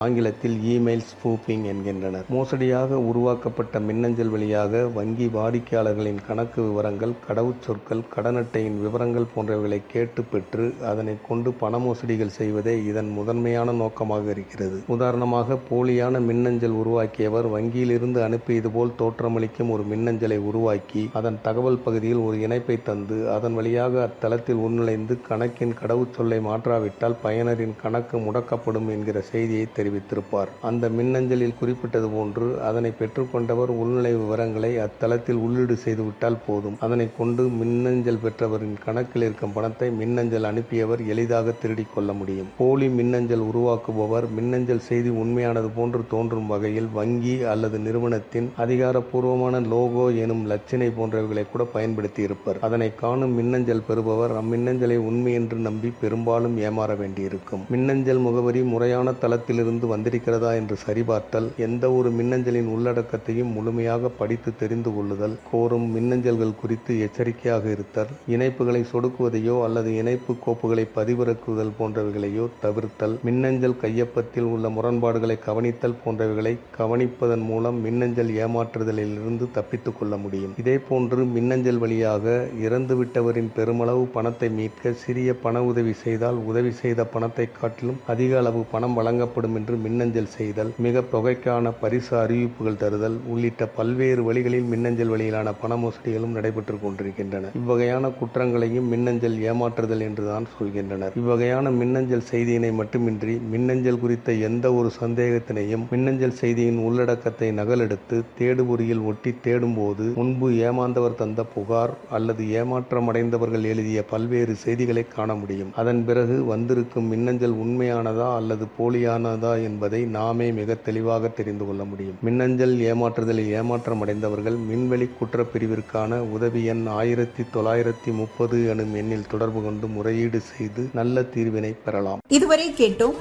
ஆங்கிலத்தில் இமெயில் ஸ்பூப்பிங் என்கின்றனர் மோசடியாக உருவாக்கப்பட்ட மின்னஞ்சல் வழியாக வங்கி வாடிக்கையாளர்களின் கணக்கு விவரங்கள் கடவுச்சொற்கள் கடன் அட்டையின் விவரங்கள் போன்றவைகளை கேட்டு பெற்று அதனை கொண்டு பண மோசடிகள் செய்வதே இதன் முதன்மையான நோக்கமாக இருக்கிறது உதாரணமாக போலியான மின்னஞ்சல் உருவாக்கியவர் வங்கியிலிருந்து அனுப்பியது போல் தோற்றமளிக்கும் ஒரு மின்னஞ்சலை உருவாக்கி அதன் தகவல் பகுதியில் ஒரு இணைப்பை தந்து அதன் வழியாக அத்தளத்தில் உள்நுழைந்து கணக்கின் கடவுச்சொல்லை மாற்றாவிட்டால் பயனரின் கணக்கு முடக்கப்படும் என்கிற செய்தியை தெரிவித்திருப்பார் அந்த மின்னஞ்சலில் குறிப்பிட்டது போன்று அதனை பெற்றுக்கொண்டவர் உள்நுழை விவரங்களை அத்தளத்தில் உள்ளீடு செய்துவிட்டால் போதும் அதனை கொண்டு மின்னஞ்சல் பெற்றவரின் கணக்கில் இருக்கும் பணத்தை மின்னஞ்சல் அனுப்பியவர் எளிதாக திருடிக் கொள்ள முடியும் போலி மின்னஞ்சல் உருவாக்குபவர் மின்னஞ்சல் செய்தி உண்மையானது போன்று தோன்றும் வகையில் வங்கி அல்லது நிறுவனத்தின் அதிகாரப்பூர்வமான லோகோ எனும் லட்சணை போன்றவைகளை கூட பயன்படுத்தி இருப்பர் அதனை காணும் மின்னஞ்சல் பெறுபவர் அம்மின்னஞ்சலை உண்மை என்று நம்பி பெரும்பாலும் ஏமாற வேண்டியிருக்கும் மின்னஞ்சல் முகவரி முறையான தளத்திலிருந்து வந்திருக்கிறதா என்று சரிபார்த்தல் எந்த ஒரு மின்னஞ்சலின் உள்ளடக்கத்தையும் முழுமையாக படித்து தெரிந்து கொள்ளுதல் கோரும் மின்னஞ்சல்கள் குறித்து எச்சரிக்கையாக இருத்தல் இணைப்புகளை சொடுக்குவதையோ அல்லது இணைப்பு கோப்புகளை பதிவிறக்குதல் போன்றவைகளையோ தவிர்த்தல் மின்னஞ்சல் கையொப்பத்தில் உள்ள முரண்பாடுகளை கவனித்தல் போன்றவைகளை கவனிப்பதன் மூலம் மின்னஞ்சல் ஏமாற்றுதலிலிருந்து தப்பித்துக் கொள்ள முடியும் இதேபோன்று மின்னஞ்சல் வழியாக இறந்துவிட்டவரின் பெருமளவு பணத்தை மீட்க சிறிய பண உதவி செய்தால் உதவி செய்த பணத்தை காட்டிலும் அதிக அளவு பணம் வழங்கப்படும் என்று மின்னஞ்சல் செய்தல் மிக தொகைக்கான பரிசு அறிவிப்புகள் தருதல் உள்ளிட்ட பல்வேறு வழிகளில் மின்னஞ்சல் வழியிலான பண மோசடிகளும் நடைபெற்றுக் கொண்டிருக்கின்றன இவ்வகையான குற்றங்களையும் மின்னஞ்சல் ஏமாற்றுதல் என்றுதான் சொல்கின்றனர் இவ்வகையான மின்னஞ்சல் செய்தியினை மட்டுமின்றி மின்னஞ்சல் குறித்த எந்த ஒரு சந்தேகத்தினையும் மின்னஞ்சல் செய்தியின் உள்ளடக்கத்தை நகலெடுத்து தேடுபொறியில் ஒட்டி தேடும்போது முன்பு ஏமாந்தவர் தந்த புகார் அல்லது ஏமாற்றமடைந்தவர்கள் எழுதிய பல்வேறு செய்திகளை காண முடியும் அதன் பிறகு வந்திருக்கும் மின்னஞ்சல் உண்மையானதா அல்லது போலியானதா என்பதை நாமே மிக தெளிவாக தெரிந்து கொள்ள முடியும் மின்னஞ்சல் ஏமாற்றுதலில் ஏமாற்றமடைந்தவர்கள் மின்வெளி குற்றப்பிரிவிற்கான உதவி எண் ஆயிரத்தி தொள்ளாயிரத்தி முப்பது எனும் எண்ணில் தொடர்பு கொண்டு முறையீடு செய்து நல்ல தீர்வினை பெறலாம் இதுவரை கேட்டோம்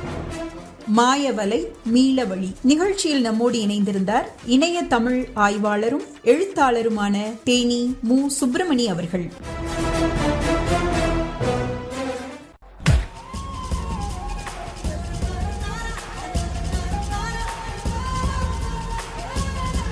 மாயவலை மீளவழி நிகழ்ச்சியில் நம்மோடு இணைந்திருந்தார் இணைய தமிழ் ஆய்வாளரும் எழுத்தாளருமான தேனி மு சுப்பிரமணி அவர்கள்